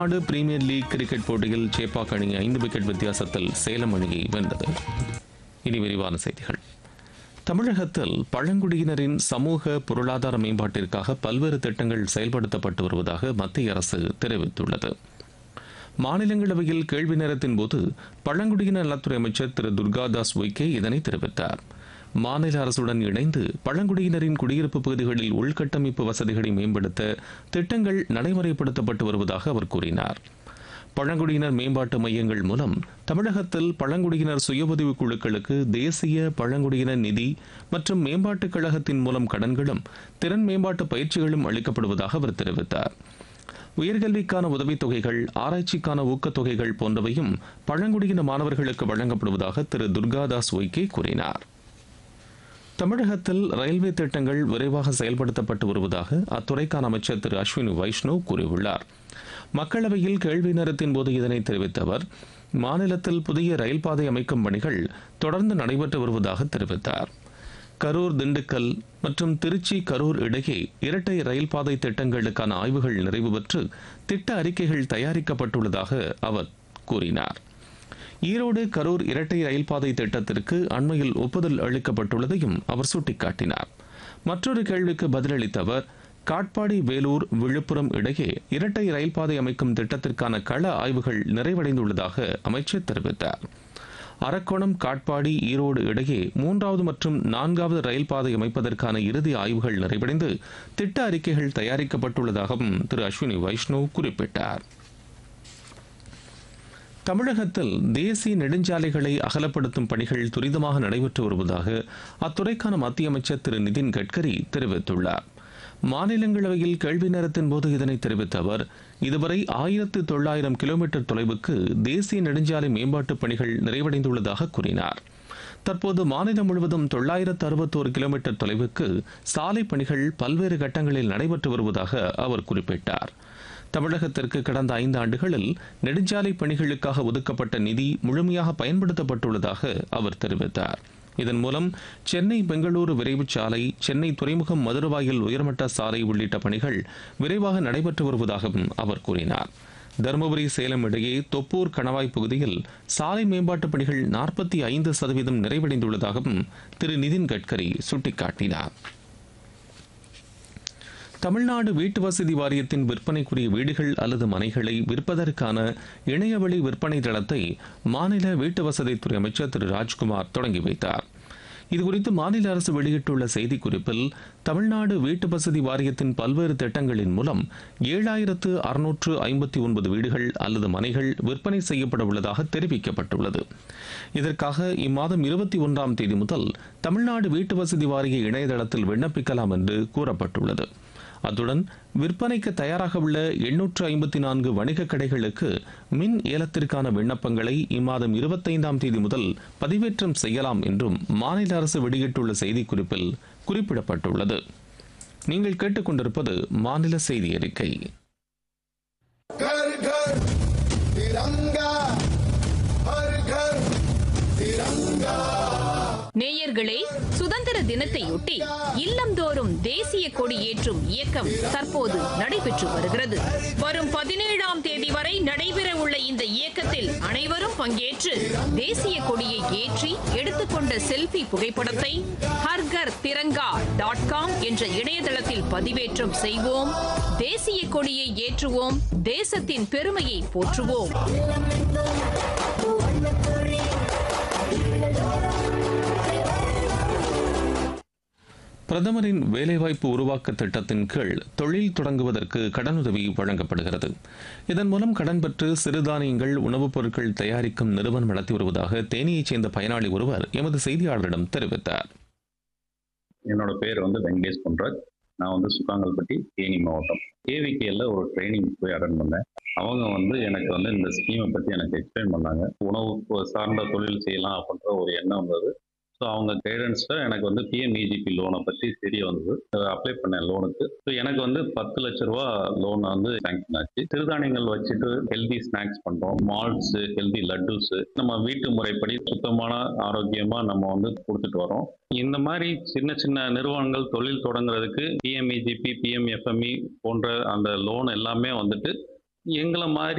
நாடு premier league cricket போட்டியில் சேப்பாக் அணி ஐந்து விக்கெட் வித்தியாசத்தில் சேலம் அணியை வென்றது இனி விரிவான செய்திகள் தமிழகத்தில் பழங்குடியினரின் சமூக பொருளாதார மேம்பாட்டிற்காக பல்வேறு திட்டங்கள் செயல்படுத்தப்பட்டு வருவதாக மத்திய அரசு தெரிவித்துள்ளது மாநிலங்களவையில் கேள்வி நேரத்தின் போது பழங்குடியினர் நலத்துறை அமைச்சர் திரு துர்காதாஸ் உய்கே இதனை தெரிவித்தார் மாநில அரசுடன் இணைந்து பழங்குடியினரின் குடியிருப்பு பகுதிகளில் உள்கட்டமைப்பு வசதிகளை மேம்படுத்த திட்டங்கள் நடைமுறைப்படுத்தப்பட்டு வருவதாக அவர் கூறினார் பழங்குடியினர் மேம்பாட்டு மையங்கள் மூலம் தமிழகத்தில் பழங்குடியினர் சுய உதவிக் குழுக்களுக்கு தேசிய பழங்குடியினர் நிதி மற்றும் மேம்பாட்டுக் கழகத்தின் மூலம் கடன்களும் திறன் மேம்பாட்டு பயிற்சிகளும் அளிக்கப்படுவதாக அவர் தெரிவித்தார் உயர்கல்விக்கான உதவித்தொகைகள் ஆராய்ச்சிக்கான ஊக்கத்தொகைகள் போன்றவையும் பழங்குடியின மாணவர்களுக்கு வழங்கப்படுவதாக திரு துர்காதாஸ் ஒய்கே கூறினார் தமிழகத்தில் ரயில்வே திட்டங்கள் விரைவாக செயல்படுத்தப்பட்டு வருவதாக அத்துறைக்கான அமைச்சர் திரு அஸ்வினி வைஷ்ணவ் கூறியுள்ளார் மக்களவையில் கேள்வி நேரத்தின் போது இதனை தெரிவித்த அவர் மாநிலத்தில் புதிய ரயில் பாதை அமைக்கும் பணிகள் தொடர்ந்து நடைபெற்று வருவதாக தெரிவித்தார் கரூர் திண்டுக்கல் மற்றும் திருச்சி கரூர் இடையே இரட்டை ரயில் பாதை திட்டங்களுக்கான ஆய்வுகள் நிறைவு பெற்று திட்ட அறிக்கைகள் தயாரிக்கப்பட்டுள்ளதாக அவர் கூறினார் ஈரோடு கரூர் இரட்டை ரயில் பாதை திட்டத்திற்கு அண்மையில் ஒப்புதல் அளிக்கப்பட்டுள்ளதையும் அவர் சுட்டிக்காட்டினார் மற்றொரு கேள்விக்கு பதிலளித்த அவர் காட்பாடி வேலூர் விழுப்புரம் இடையே இரட்டை ரயில் பாதை அமைக்கும் திட்டத்திற்கான கள ஆய்வுகள் நிறைவடைந்துள்ளதாக அமைச்சர் தெரிவித்தார் அரக்கோணம் காட்பாடி ஈரோடு இடையே மூன்றாவது மற்றும் நான்காவது ரயில் பாதை அமைப்பதற்கான இறுதி ஆய்வுகள் நிறைவடைந்து திட்ட அறிக்கைகள் தயாரிக்கப்பட்டுள்ளதாகவும் திரு அஸ்வினி வைஷ்ணவ் குறிப்பிட்டார் தமிழகத்தில் தேசிய நெடுஞ்சாலைகளை அகலப்படுத்தும் பணிகள் துரிதமாக நடைபெற்று வருவதாக அத்துறைக்கான மத்திய அமைச்சர் திரு நிதின் கட்கரி தெரிவித்துள்ளார் மாநிலங்களவையில் கேள்வி நேரத்தின் போது இதனை தெரிவித்த அவர் இதுவரை ஆயிரத்து தொள்ளாயிரம் கிலோமீட்டர் தொலைவுக்கு தேசிய நெடுஞ்சாலை மேம்பாட்டுப் பணிகள் நிறைவடைந்துள்ளதாக கூறினார் தற்போது மாநிலம் முழுவதும் தொள்ளாயிரத்து அறுபத்தோரு கிலோமீட்டர் தொலைவுக்கு சாலை பணிகள் பல்வேறு கட்டங்களில் நடைபெற்று வருவதாக அவர் குறிப்பிட்டார் தமிழகத்திற்கு கடந்த ஐந்து ஆண்டுகளில் நெடுஞ்சாலை பணிகளுக்காக ஒதுக்கப்பட்ட நிதி முழுமையாக பயன்படுத்தப்பட்டுள்ளதாக அவர் தெரிவித்தார் இதன் மூலம் சென்னை பெங்களூரு விரைவுச் சாலை சென்னை துறைமுகம் மதுரவாயில் உயர்மட்ட சாலை உள்ளிட்ட பணிகள் விரைவாக நடைபெற்று வருவதாகவும் அவர் கூறினார் தருமபுரி சேலம் இடையே தொப்பூர் கணவாய் பகுதியில் சாலை மேம்பாட்டுப் பணிகள் நாற்பத்தி ஐந்து சதவீதம் நிறைவடைந்துள்ளதாகவும் திரு நிதின் கட்கரி சுட்டிக்காட்டினார் தமிழ்நாடு வீட்டு வசதி வாரியத்தின் விற்பனைக்குரிய வீடுகள் அல்லது மனைகளை விற்பதற்கான இணையவழி விற்பனை தளத்தை மாநில வீட்டு வசதித்துறை அமைச்சர் திரு ராஜ்குமார் தொடங்கி வைத்தார் இதுகுறித்து மாநில அரசு வெளியிட்டுள்ள செய்திக்குறிப்பில் தமிழ்நாடு வீட்டு வசதி வாரியத்தின் பல்வேறு திட்டங்களின் மூலம் ஏழாயிரத்து அறுநூற்று ஐம்பத்தி ஒன்பது வீடுகள் அல்லது மனைகள் விற்பனை செய்யப்பட உள்ளதாக தெரிவிக்கப்பட்டுள்ளது இதற்காக இம்மாதம் இருபத்தி ஒன்றாம் தேதி முதல் தமிழ்நாடு வீட்டு வசதி வாரிய இணையதளத்தில் விண்ணப்பிக்கலாம் என்று கூறப்பட்டுள்ளது அத்துடன் விற்பனைக்கு தயாராக உள்ள எண்ணூற்று ஐம்பத்தி நான்கு வணிக கடைகளுக்கு மின் ஏலத்திற்கான விண்ணப்பங்களை இம்மாதம் இருபத்தைந்தாம் தேதி முதல் பதிவேற்றம் செய்யலாம் என்றும் மாநில அரசு வெளியிட்டுள்ள செய்திக்குறிப்பில் குறிப்பிடப்பட்டுள்ளது நீங்கள் கேட்டுக்கொண்டிருப்பது மாநில செய்தி அறிக்கை घर घर तिरंगा हर घर तिरंगा நேயர்களே சுதந்திர தினத்தையொட்டி இல்லந்தோறும் தேசிய கொடி ஏற்றும் இயக்கம் தற்போது நடைபெற்று வருகிறது வரும் பதினேழாம் தேதி வரை நடைபெற உள்ள இந்த இயக்கத்தில் அனைவரும் பங்கேற்று தேசிய கொடியை ஏற்றி எடுத்துக்கொண்ட செல்ஃபி புகைப்படத்தை ஹர்கர் திரங்கா டாட் காம் என்ற இணையதளத்தில் பதிவேற்றம் செய்வோம் தேசிய கொடியை ஏற்றுவோம் தேசத்தின் பெருமையை போற்றுவோம் பிரதமரின் வேலைவாய்ப்பு உருவாக்க திட்டத்தின் கீழ் தொழில் தொடங்குவதற்கு கடனுதவி வழங்கப்படுகிறது இதன் மூலம் கடன் பெற்று சிறுதானியங்கள் உணவுப் பொருட்கள் தயாரிக்கும் நிறுவனம் நடத்தி வருவதாக தேனியைச் சேர்ந்த பயனாளி ஒருவர் எமது செய்தியாளரிடம் தெரிவித்தார் என்னோட பேர் வந்து வெங்கடேஷ் பொன்ராஜ் நான் வந்து சுக்காங்கல்பட்டி தேனி மாவட்டம் கேவிகேல ஒரு ட்ரைனிங் போய் அட்டன் பண்ணேன் அவங்க வந்து எனக்கு வந்து இந்த ஸ்கீமை பற்றி எனக்கு எக்ஸ்பிளைன் பண்ணாங்க உணவு சார்ந்த தொழில் செய்யலாம் அப்படின்ற ஒரு எண்ணம் வந்தது ஸோ அவங்க கைடன்ஸில் எனக்கு வந்து பிஎம்இஜிபி லோனை பற்றி தெரிய வந்தது அப்ளை பண்ணேன் லோனுக்கு ஸோ எனக்கு வந்து பத்து லட்ச ரூபா லோன் வந்து சேங்ஷன் ஆச்சு சிறுதானியங்கள் வச்சுட்டு ஹெல்தி ஸ்நாக்ஸ் பண்ணுறோம் மால்ட்ஸு ஹெல்தி லட்டுஸு நம்ம வீட்டு முறைப்படி சுத்தமான ஆரோக்கியமாக நம்ம வந்து கொடுத்துட்டு வரோம் இந்த மாதிரி சின்ன சின்ன நிறுவனங்கள் தொழில் தொடங்குறதுக்கு பிஎம்இஜிபி பிஎம்எஃப்எம்இ போன்ற அந்த லோன் எல்லாமே வந்துட்டு எங்களை மாதிரி